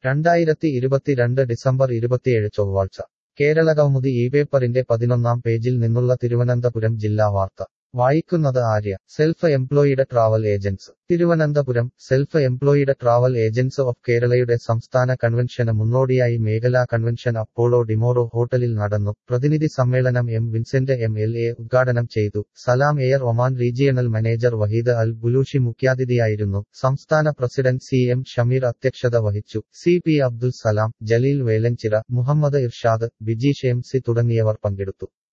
രണ്ടായിരത്തി ഇരുപത്തിരണ്ട് ഡിസംബർ ഇരുപത്തിയേഴ് ചൊവ്വാഴ്ച കേരള കൗമുദി ഈ പേപ്പറിന്റെ പതിനൊന്നാം പേജിൽ നിന്നുള്ള തിരുവനന്തപുരം ജില്ലാ വാർത്ത വായിക്കുന്നത് Arya self employed travel agents Thiruvananthapuram self employed travel agents of കേരളയുടെ സംസ്ഥാന കൺവെൻഷന് മുന്നോടിയായി മേഖലാ കൺവെൻഷൻ അപ്പോളോ ഡിമോറോ ഹോട്ടലിൽ നടന്നു പ്രതിനിധി സമ്മേളനം M Vincent M L A ഉദ്ഘാടനം ചെയ്തു Salam air Oman regional manager Waheed Al Bulushi മുഖ്യാതിഥിയായിരുന്നു സംസ്ഥാന പ്രസിഡന്റ് സി എം ഷമീർ അധ്യക്ഷത വഹിച്ചു C P Abdul Salam Jaleel Velanchira Muhammad Irshad Bijeesh M C തുടങ്ങിയവർ പങ്കെടുത്തു